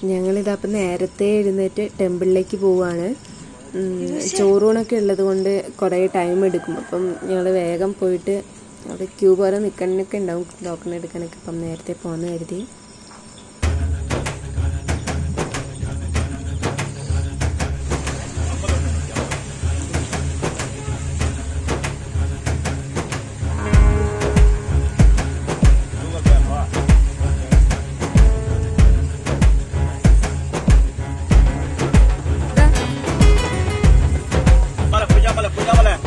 ഞങ്ങളിതപ്പം നേരത്തെ എഴുന്നേറ്റ് ടെമ്പിളിലേക്ക് പോവാണ് ഉം, ചോറൂണൊക്കെ ഉള്ളത് കൊണ്ട് കുറേ ടൈം എടുക്കും അപ്പം ഞങ്ങൾ വേഗം പോയിട്ട് അവിടെ ക്യൂ പോലെ നിൽക്കാനൊക്കെ ഉണ്ടാവും ടോക്കൺ എടുക്കാനൊക്കെ അപ്പം നേരത്തെ പോകാമെന്ന് കരുതി Vale, pues ya, vale, pues ya, vale.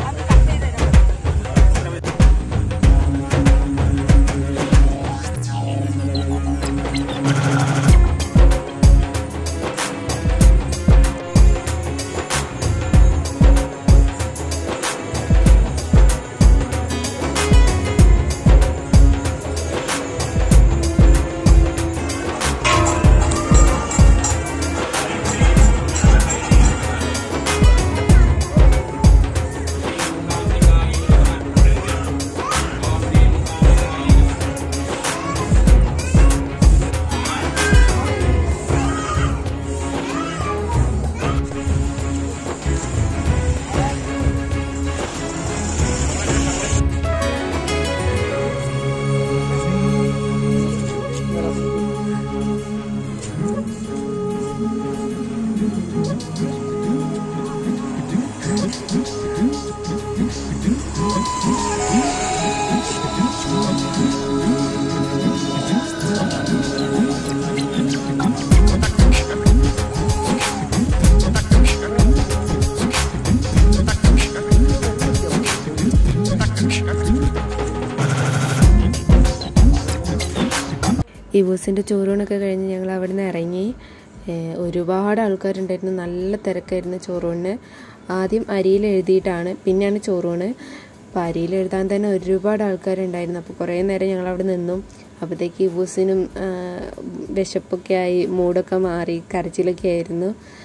ഈ ബസ്സിൻ്റെ ചോറൂണൊക്കെ കഴിഞ്ഞ് ഞങ്ങൾ അവിടെ നിന്ന് ഇറങ്ങി ഏഹ് ഒരുപാട് ആൾക്കാരുണ്ടായിരുന്നു നല്ല തിരക്കായിരുന്നു ചോറൂണിന് ആദ്യം അരിയിൽ എഴുതിയിട്ടാണ് പിന്നെയാണ് ചോറൂണ് അപ്പോൾ അരിയിൽ എഴുതാൻ തന്നെ ഒരുപാട് ആൾക്കാരുണ്ടായിരുന്നു അപ്പോൾ കുറേ നേരം ഞങ്ങൾ അവിടെ നിന്നു അപ്പോഴത്തേക്ക് ഈ ബസ്സിനും വിശപ്പൊക്കെ ആയി മൂടൊക്കെ മാറി കരച്ചിലൊക്കെ ആയിരുന്നു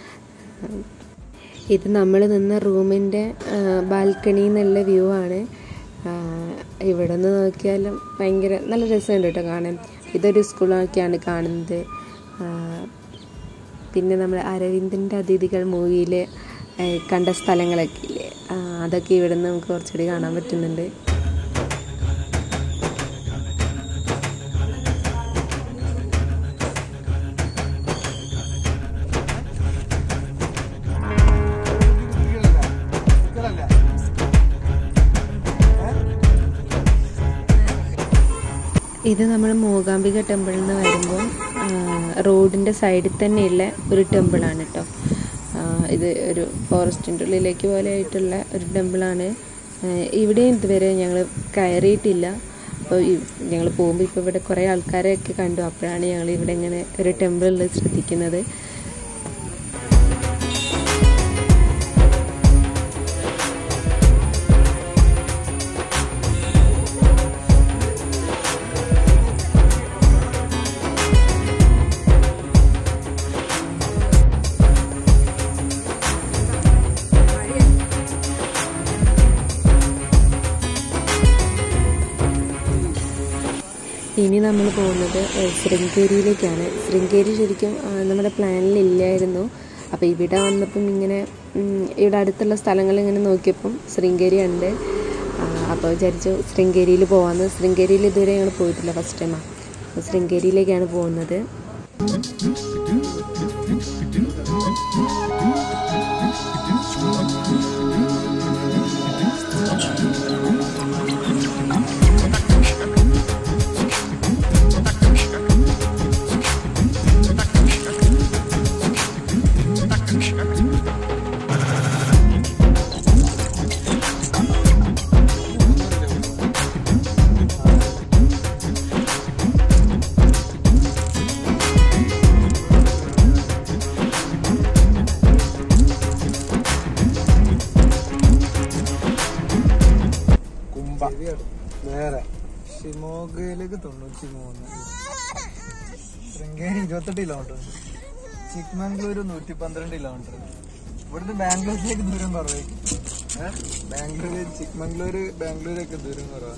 ഇത് നമ്മൾ നിന്ന റൂമിൻ്റെ ബാൽക്കണിയിൽ നിന്നുള്ള വ്യൂ ആണ് ഇവിടെ നിന്ന് നോക്കിയാലും ഭയങ്കര നല്ല രസമുണ്ട് കേട്ടോ കാണാൻ ഇതൊരു സ്കൂളൊക്കെയാണ് കാണുന്നത് ആ, പിന്നെ നമ്മൾ അരവിന്ദൻ്റെ അതിഥികൾ മൂവിയിൽ കണ്ട സ്ഥലങ്ങളൊക്കെ ഇല്ലേ ആ, അതൊക്കെ ഇവിടെ നിന്ന് നമുക്ക് കുറച്ചുകൂടി കാണാൻ പറ്റുന്നുണ്ട് ഇത് നമ്മൾ മൂകാംബിക ടെമ്പിളിൽ നിന്ന് വരുമ്പോൾ റോഡിൻ്റെ സൈഡിൽ തന്നെയുള്ള ഒരു ടെമ്പിളാണ് കേട്ടോ ആ, ഇത് ഒരു ഫോറസ്റ്റിൻ്റെ ഉള്ളിലേക്ക് പോലെ ആയിട്ടുള്ള ഒരു ടെമ്പിളാണ് ഇവിടെയും ഇതുവരെ ഞങ്ങൾ കയറിയിട്ടില്ല അപ്പോൾ ഞങ്ങൾ പോകുമ്പോൾ ഇപ്പോൾ ഇവിടെ കുറേ ആൾക്കാരെയൊക്കെ കണ്ടു അപ്പോഴാണ് ഞങ്ങൾ ഇവിടെ ഇങ്ങനെ ഒരു ടെമ്പിളിൽ ശ്രദ്ധിക്കുന്നത് ഇനി നമ്മൾ പോകുന്നത് ഏഹ്, ശൃംഗേരിയിലേക്കാണ് ശൃംഗേരി ശരിക്കും ആ, നമ്മുടെ പ്ലാനിൽ ഇല്ലായിരുന്നു അപ്പോൾ ഇവിടെ വന്നപ്പം ഇങ്ങനെ ഉം, ഇവിടെ അടുത്തുള്ള സ്ഥലങ്ങൾ ഇങ്ങനെ നോക്കിയപ്പം ശൃംഗേരി ഉണ്ട് ആ, അപ്പോൾ വിചാരിച്ചു ശൃംഗേരിയിൽ പോകാമെന്ന് ശൃംഗേരിയിൽ ഇതുവരെ ഞങ്ങൾ പോയിട്ടില്ല ഫസ്റ്റ് ടൈമാണ് അപ്പോൾ ശൃംഗേരിയിലേക്കാണ് പോകുന്നത് കുംഭ വേറെ ഷിമോഗയിലേക്ക് തൊണ്ണൂറ്റി മൂന്ന് ശൃംഗേരി ഇരുപത്തെട്ട് കിലോമീറ്റർ ചിക്മംഗ്ലൂർ നൂറ്റി പന്ത്രണ്ട് കിലോമീറ്റർ ഇവിടുന്ന് ബാംഗ്ലൂരിലേക്ക് ദൂരം കുറവായിരിക്കും ഏഹ് ബാംഗ്ലൂര് ചിക്മംഗ്ലൂർ ബാംഗ്ലൂരൊക്കെ ദൂരം കുറവാണ്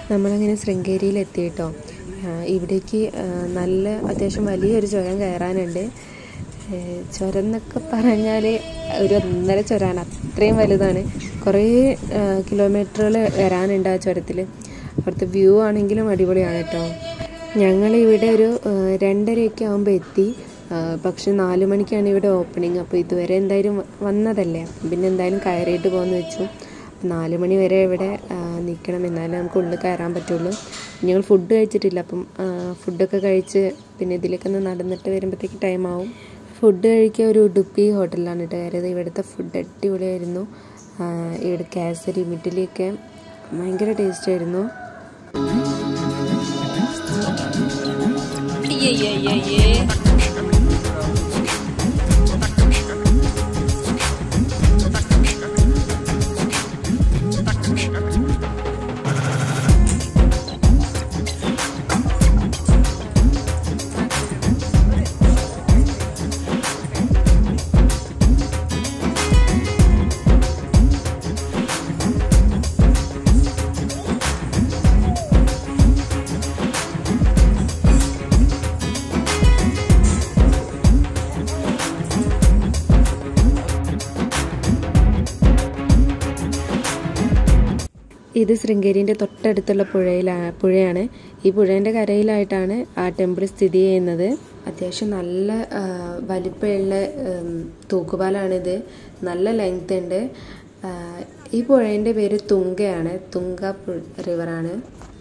നമ്മളങ്ങനെ ശൃംഗേരിയിൽ എത്തി കേട്ടോ ആ, ഇവിടേക്ക് ആ, നല്ല അത്യാവശ്യം വലിയൊരു ചുരം കയറാനുണ്ട് ഏ, ചുരം എന്നൊക്കെ പറഞ്ഞാൽ ഒരു ഒന്നര ചുരമാണ് അത്രയും വലുതാണ് കുറേ കിലോമീറ്ററുകൾ വരാനുണ്ട് ആ ചുരത്തിൽ അവിടുത്തെ വ്യൂ ആണെങ്കിലും അടിപൊളിയാണ് കേട്ടോ ഞങ്ങൾ ഇവിടെ ഒരു ആ, രണ്ടരയൊക്കെ ആകുമ്പോൾ എത്തി ആ, പക്ഷെ നാല് മണിക്കാണ് ഇവിടെ ഓപ്പണിങ് അപ്പോൾ ഇതുവരെ എന്തായാലും വ- വന്നതല്ലേ അപ്പം പിന്നെ എന്തായാലും കയറിയിട്ട് പോകുമെന്ന് വെച്ചു നാല് മണി വരെ ഇവിടെ ആ, നിൽക്കണം എന്നാലേ നമുക്ക് ഉള്ളിൽ കയറാൻ പറ്റുള്ളൂ ഞങ്ങൾ ഫുഡ് കഴിച്ചിട്ടില്ല അപ്പം ആ, ഫുഡൊക്കെ കഴിച്ച് പിന്നെ ഇതിലേക്ക് ഒന്ന് നടന്നിട്ട് വരുമ്പോഴത്തേക്ക് ടൈം ആവും ഫുഡ് കഴിക്കുക ഒരു ഉടുപ്പി ഹോട്ടലിലാണ് കേട്ടോ കയറിയത് ഇവിടുത്തെ ഫുഡ് അടിപൊളിയായിരുന്നു ആ, ഇവിടെ കേസരി മിഡിലിയൊക്കെ ഭയങ്കര ടേസ്റ്റ് ആയിരുന്നു ഇത് ശൃംഗേരിൻ്റെ തൊട്ടടുത്തുള്ള പുഴയിലാ പുഴയാണ് ഈ പുഴേൻ്റെ കരയിലായിട്ടാണ് ആ ടെമ്പിൾ സ്ഥിതി ചെയ്യുന്നത് അത്യാവശ്യം നല്ല ആ, വലിപ്പമുള്ള ഉം, തൂക്കുപാലാണിത് നല്ല ലെങ്ത് ഉണ്ട് ആ, ഈ പുഴേൻ്റെ പേര് തുങ്കയാണ് തുങ്ക പു- റിവറാണ്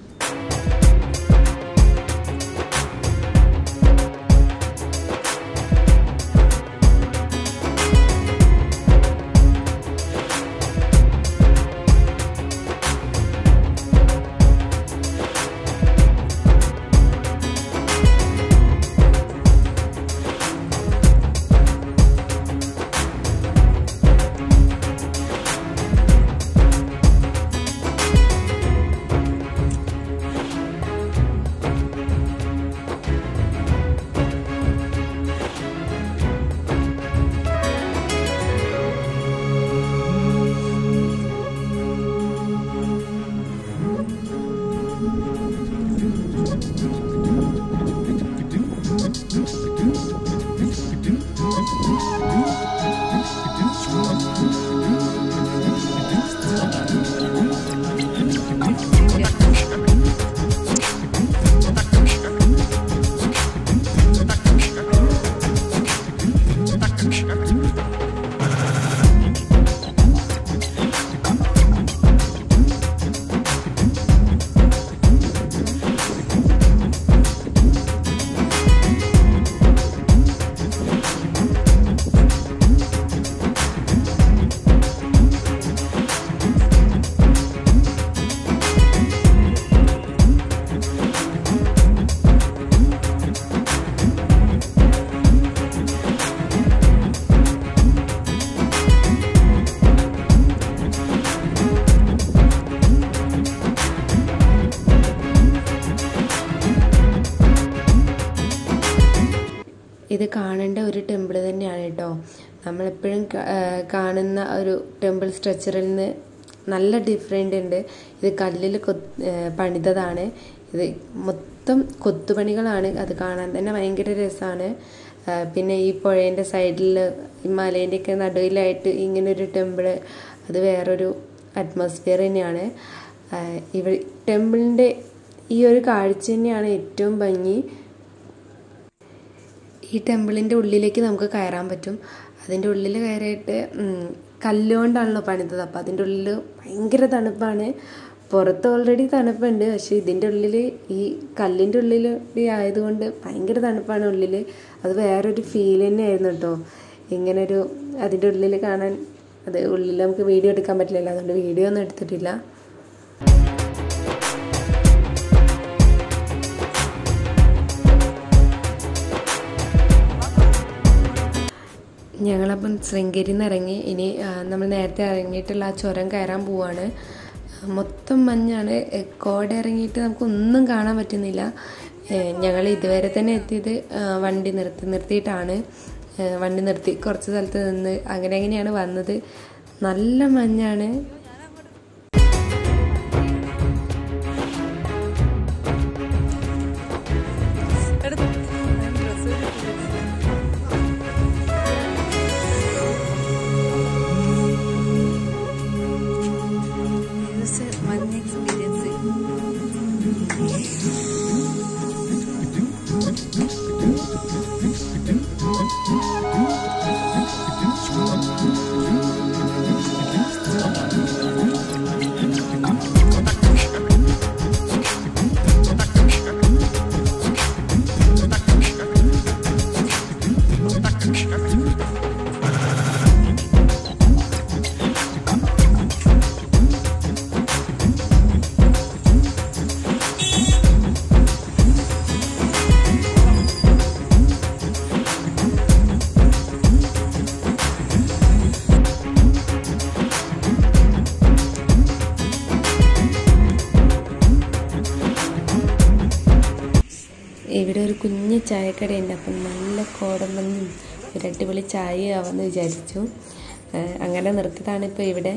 ഇത് കാണേണ്ട ഒരു ടെമ്പിൾ തന്നെയാണ് കേട്ടോ നമ്മളെപ്പോഴും കാ- ആ, കാണുന്ന ഒരു ടെമ്പിൾ സ്ട്രക്ചറിൽ നിന്ന് നല്ല ഡിഫറെൻ്റ് ഉണ്ട് ഇത് കല്ലിൽ കൊത്ത് ആ, പണിതതാണ് ഇത് മൊത്തം കൊത്തുപണികളാണ് അത് കാണാൻ തന്നെ ഭയങ്കര രസമാണ് പിന്നെ ഈ പുഴേൻ്റെ സൈഡിൽ ഈ മലേൻ്റെയൊക്കെ നടുവിലായിട്ട് ഇങ്ങനൊരു ടെമ്പിൾ അത് വേറൊരു അറ്റ്മോസ്ഫിയർ തന്നെയാണ് ആ, ഇവ ടെമ്പിളിൻ്റെ ഈ ഒരു കാഴ്ച തന്നെയാണ് ഏറ്റവും ഭംഗി ഈ ടെമ്പിളിൻ്റെ ഉള്ളിലേക്ക് നമുക്ക് കയറാൻ പറ്റും അതിൻ്റെ ഉള്ളിൽ കയറിയിട്ട് ഉം, കല്ലുകൊണ്ടാണല്ലോ പണിതത് അപ്പോൾ അതിൻ്റെ ഉള്ളിൽ ഭയങ്കര തണുപ്പാണ് പുറത്ത് ഓൾറെഡി തണുപ്പുണ്ട് പക്ഷെ ഇതിൻ്റെ ഉള്ളിൽ ഈ കല്ലിൻ്റെ ഉള്ളിൽ ആയതുകൊണ്ട് ഭയങ്കര തണുപ്പാണ് ഉള്ളിൽ അത് വേറൊരു ഫീൽ തന്നെയായിരുന്നു കേട്ടോ ഇങ്ങനൊരു അതിൻ്റെ ഉള്ളിൽ കാണാൻ അത് ഉള്ളിൽ നമുക്ക് വീഡിയോ എടുക്കാൻ പറ്റില്ലല്ലോ അതുകൊണ്ട് വീഡിയോ ഒന്നും എടുത്തിട്ടില്ല ഞങ്ങളപ്പം ശൃംഗേരിയിൽ നിന്ന് ഇറങ്ങി ഇനി ആ, നമ്മൾ നേരത്തെ ഇറങ്ങിയിട്ടുള്ള ആ ചുരം കയറാൻ പോവാണ് മൊത്തം മഞ്ഞാണ് എ, കോട ഇറങ്ങിയിട്ട് നമുക്കൊന്നും കാണാൻ പറ്റുന്നില്ല ഞങ്ങൾ ഇതുവരെ തന്നെ എത്തിയത് ആ, വണ്ടി നിർത്തി നിർത്തിയിട്ടാണ് ആ, വണ്ടി നിർത്തി കുറച്ച് സ്ഥലത്ത് നിന്ന് അങ്ങനെ അങ്ങനെയാണ് വന്നത് നല്ല മഞ്ഞാണ് ഒരു കുഞ്ഞ് ചായക്കടയുണ്ട് അപ്പം നല്ല കോടമ്പഞ്ഞും ഒരു അടിപൊളി ചായ ആവാമെന്ന് വിചാരിച്ചു ഏഹ് അങ്ങനെ നിർത്തിയതാണ് ഇപ്പോൾ ഇവിടെ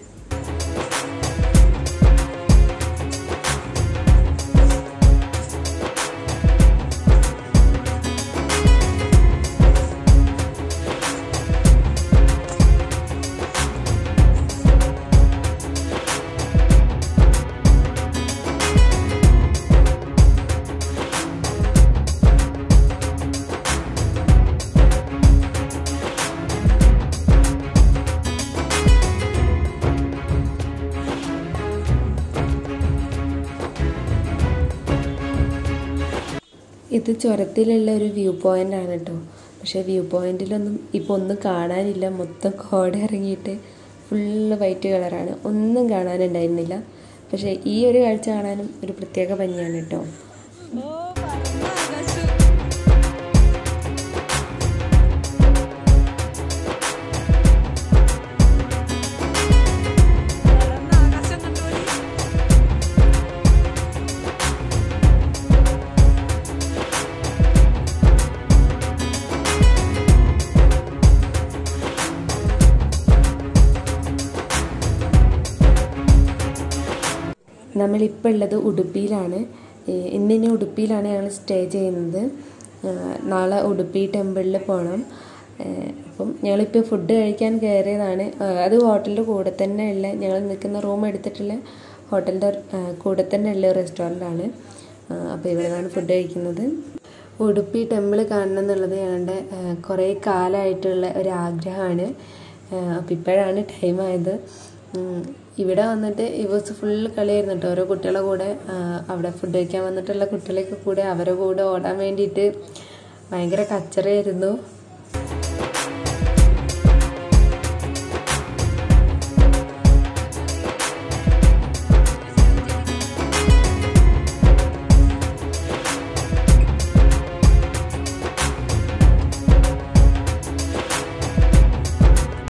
ഇത് ചുരത്തിലുള്ള ഒരു വ്യൂ പോയിന്റ് ആണ് കേട്ടോ പക്ഷേ വ്യൂ പോയിന്റിലൊന്നും ഇപ്പോൾ ഒന്നും കാണാനില്ല മൊത്തം കോട ഇറങ്ങിയിട്ട് ഫുള്ള് വൈറ്റ് കളറാണ് ഒന്നും കാണാനുണ്ടായിരുന്നില്ല പക്ഷേ ഈ ഒരു കാഴ്ച കാണാനും ഒരു പ്രത്യേക ഭംഗിയാണ് കേട്ടോ നമ്മളിപ്പോൾ ഉള്ളത് ഉടുപ്പിയിലാണ് ഏഹ് ഇന്നിനി ഉടുപ്പിയിലാണ് ഞങ്ങൾ സ്റ്റേ ചെയ്യുന്നത് ഏഹ് നാളെ ഉടുപ്പി ടെമ്പിളിൽ പോകണം ഏഹ് അപ്പം ഞങ്ങളിപ്പോൾ ഫുഡ് കഴിക്കാൻ കയറിയതാണ് ഏഹ് അത് ഹോട്ടലിൻ്റെ കൂടെ തന്നെ ഉള്ള ഞങ്ങൾ നിൽക്കുന്ന റൂം എടുത്തിട്ടുള്ള ഹോട്ടലിൻ്റെ കൂടെ തന്നെ ഉള്ള റെസ്റ്റോറൻ്റാണ് അപ്പോൾ ഇവിടെ നിന്നാണ് ഫുഡ് കഴിക്കുന്നത് ഉടുപ്പി ടെമ്പിൾ കാണണം എന്നുള്ളത് ഞങ്ങളുടെ ഏഹ് കുറേ കാലമായിട്ടുള്ള ഒരു ആഗ്രഹമാണ് അപ്പോൾ ഇപ്പോഴാണ് ടൈം ആയത് ഉം, ഇവിടെ വന്നിട്ട് ഇവസ് ഫുൾ കളിയായിരുന്നു കേട്ടോ ഓരോ കുട്ടികളെ കൂടെ ആ, അവിടെ ഫുഡ് കഴിക്കാൻ വന്നിട്ടുള്ള കുട്ടികളെയൊക്കെ കൂടെ അവരെ കൂടെ ഓടാൻ വേണ്ടിയിട്ട് ഭയങ്കര കച്ചറയായിരുന്നു